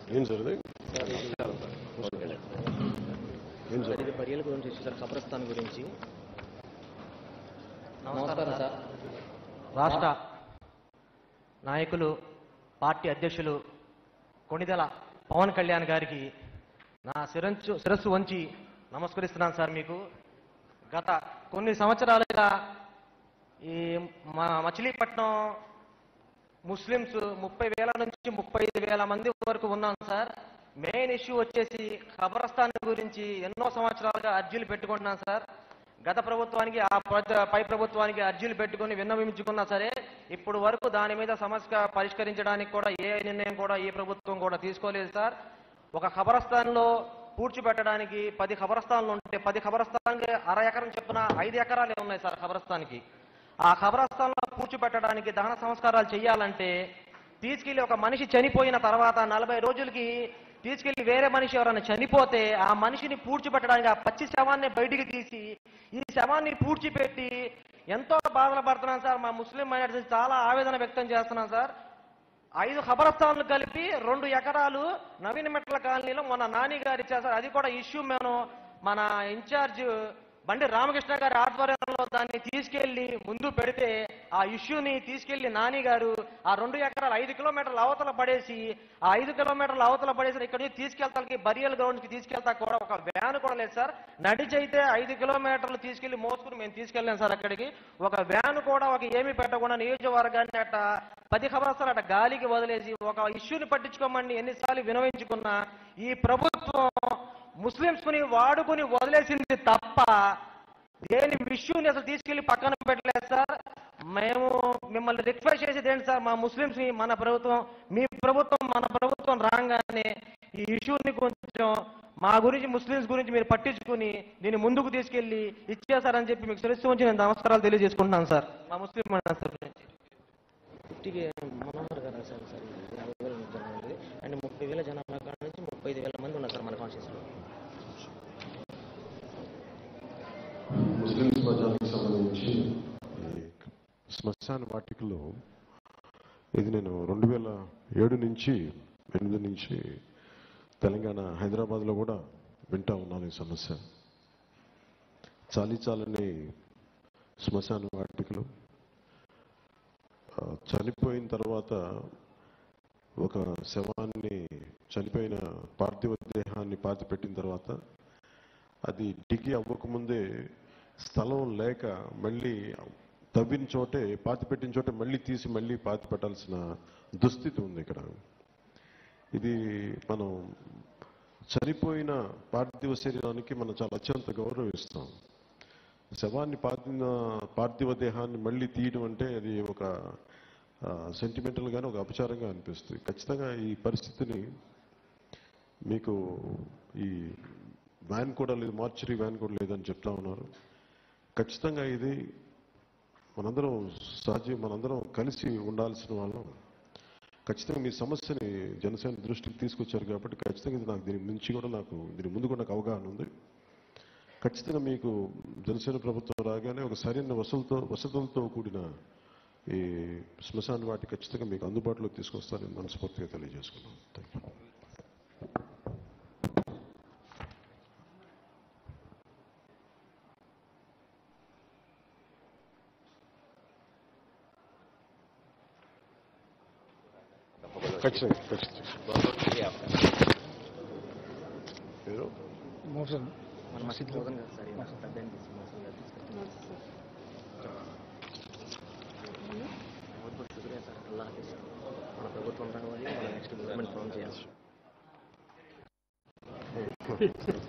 ఏం సార్ ఇది ఏం సార్ ఇది బరియల గురించి వచ్చేసరికి ఖబరస్థాన్ గురించి నమస్కారం సార్ రాష్ట్ర నాయకులు పార్టీ అధ్యక్షులు కొణిదెల పవన్ కళ్యాణ్ గారికి నా శిరస్సు శిరస్సు వంచి నమస్కరిస్తున్నాను సార్ మీకు గత కొన్ని సంవత్సరాలుగా ఈ మా మచిలీపట్నం ముస్లిమ్స్ ముప్పై వేల నుంచి ముప్పై ఐదు వేల మంది వరకు ఉన్నాం సార్ మెయిన్ ఇష్యూ వచ్చేసి ఖబరస్థాన్ గురించి ఎన్నో సంవత్సరాలుగా అర్జీలు పెట్టుకుంటున్నాం సార్ గత ప్రభుత్వానికి ఆ ప్ర- పై ప్రభుత్వానికి అర్జీలు పెట్టుకుని విన్నవించుకున్నా సరే ఇప్పుడు వరకు దాని మీద సమస్య పరిష్కరించడానికి కూడా ఏ నిర్ణయం కూడా ఈ ప్రభుత్వం కూడా తీసుకోలేదు సార్ ఒక ఖబరస్థాన్లో పూడ్చిపెట్టడానికి పది ఖబరస్థాన్లు ఉంటే పది ఖబరస్థాన్కి అర ఎకరం చొప్పున ఐదు ఎకరాలే ఉన్నాయి సార్ ఖబరస్థాన్కి ఆ ఖబరస్థాన్లో పూడ్చిపెట్టడానికి దహన సంస్కారాలు చేయాలంటే తీసుకెళ్లి ఒక మనిషి చనిపోయిన తర్వాత నలభై రోజులకి తీసుకెళ్లి వేరే మనిషి ఎవరైనా చనిపోతే ఆ మనిషిని పూడ్చిపెట్టడానికి ఆ పచ్చి శవాన్ని బయటికి తీసి ఈ శవాన్ని పూడ్చిపెట్టి ఎంతో బాధలు పడుతున్నాం సార్ మా ముస్లిం మైనారిటీస్ చాలా ఆవేదన వ్యక్తం చేస్తున్నాం సార్ ఐదు ఖబరస్థాన్లు కలిపి రెండు ఎకరాలు నవీన మెట్ల కాలనీలో మొన్న నాని గారు ఇచ్చారు సార్ అది కూడా ఇష్యూ మేము మన ఇన్ఛార్జ్ బండి రామకృష్ణ గారి ఆధ్వర్యంలో దాన్ని తీసుకెళ్లి ముందు పెడితే ఆ ఇష్యూని తీసుకెళ్లి నాని గారు ఆ రెండు ఎకరాలు ఐదు కిలోమీటర్ల అవతల పడేసి ఆ ఐదు కిలోమీటర్ల అవతల పడేసి ఇక్కడ నుంచి తీసుకెళ్తానికి బరియల్ గ్రౌండ్ కి తీసుకెళ్తా కూడా ఒక వ్యాన్ కూడా లేదు సార్ నడిచైతే ఐదు కిలోమీటర్లు తీసుకెళ్లి మోసుకుని మేము తీసుకెళ్ళాం సార్ అక్కడికి ఒక వ్యాన్ కూడా ఒక ఏమీ పెట్టకుండా నియోజకవర్గాన్ని అట్ట పది ఖబరస్తాలు అట్ట గాలికి వదిలేసి ఒక ఇష్యూని పట్టించుకోమని ఎన్నిసార్లు వినవించుకున్నా ఈ ప్రభుత్వం ముస్లింస్ ని వాడుకుని వదిలేసింది తప్ప దేని విషయాన్ని అసలు తీసుకెళ్లి పక్కన పెట్టలేదు సార్ మేము మిమ్మల్ని రిక్వెస్ట్ చేసేది ఏంటి సార్ మా ముస్లింస్ ని మన ప్రభుత్వం మీ ప్రభుత్వం మన ప్రభుత్వం రాగానే ఈ ఇష్యూని కొంచెం మా గురించి ముస్లింస్ గురించి మీరు పట్టించుకుని దీన్ని ముందుకు తీసుకెళ్లి ఇచ్చేసారని చెప్పి మీకు తెలుసు ఉంచి నేను నమస్కారాలు తెలియజేసుకుంటున్నాను సార్ మా ముస్లిం మైనారిటీ తరఫు నుంచి ఫిఫ్టీకి మనోహర్ గారు సార్ సార్ యాభై వేల జనాభా ఉంది అండ్ ముప్పై వేల జనాభా కాడ నుంచి ముప్పై ఐదు వేల మంది ఉన్నారు సార్ మన కాన్స్టిట్యూన్సీలో ముస్లిం ప్రజలకు సంబంధించి ఈ శ్మశాన వాటికలో ఇది నేను రెండు వేల ఏడు నుంచి ఎనిమిది నుంచి తెలంగాణ హైదరాబాద్లో కూడా వింటా ఉన్నాను ఈ సమస్య చాలీ చాలని శ్మశాన వాటికలు ఆ, చనిపోయిన తర్వాత ఒక శవాన్ని చనిపోయిన పార్థివ దేహాన్ని పాతి పెట్టిన తర్వాత అది డిగి అవ్వకముందే స్థలం లేక మళ్ళీ తవ్విన చోటే పాతి పెట్టిన చోటే మళ్ళీ తీసి మళ్ళీ పాతి పెట్టాల్సిన దుస్థితి ఉంది ఇక్కడ ఇది మనం చనిపోయిన పార్థివ శరీరానికి మనం చాలా అత్యంత గౌరవం ఇస్తాం శవాన్ని పాతిన పార్థివ దేహాన్ని మళ్ళీ తీయడం అంటే అది ఒక సెంటిమెంటల్ గానే ఒక అపచారంగా అనిపిస్తుంది ఖచ్చితంగా ఈ పరిస్థితిని మీకు ఈ వ్యాన్ కూడా లేదు మార్చరీ వ్యాన్ కూడా లేదని చెప్తా ఉన్నారు ఖచ్చితంగా ఇది మనందరం సహజ మనందరం కలిసి ఉండాల్సిన వాళ్ళం ఖచ్చితంగా మీ సమస్యని జనసేన దృష్టికి తీసుకొచ్చారు కాబట్టి ఖచ్చితంగా ఇది నాకు దీని నుంచి కూడా నాకు దీని ముందు కూడా నాకు అవగాహన ఉంది ఖచ్చితంగా మీకు జనసేన ప్రభుత్వం రాగానే ఒక సరైన వసతులతో వసతులతో కూడిన ఈ శ్మశాన వాటి ఖచ్చితంగా మీకు అందుబాటులోకి తీసుకొస్తారని మనస్ఫూర్తిగా తెలియజేసుకున్నాను థ్యాంక్ యూ ఖచ్చితంగా ఖచ్చితంగా మీరు మన మసీద్ మోదన్ గారు సార్ ఈయన పెద్ద ఆయన తీసుకుని మసీద్ గారు తీసుకొచ్చారు. बहुत बहुत शुक्रिया सर अल्लाह हाफिज़ మన ప్రభుత్వం రావాలి మన నెక్స్ట్ గవర్నమెంట్ ఫామ్ చేయాలి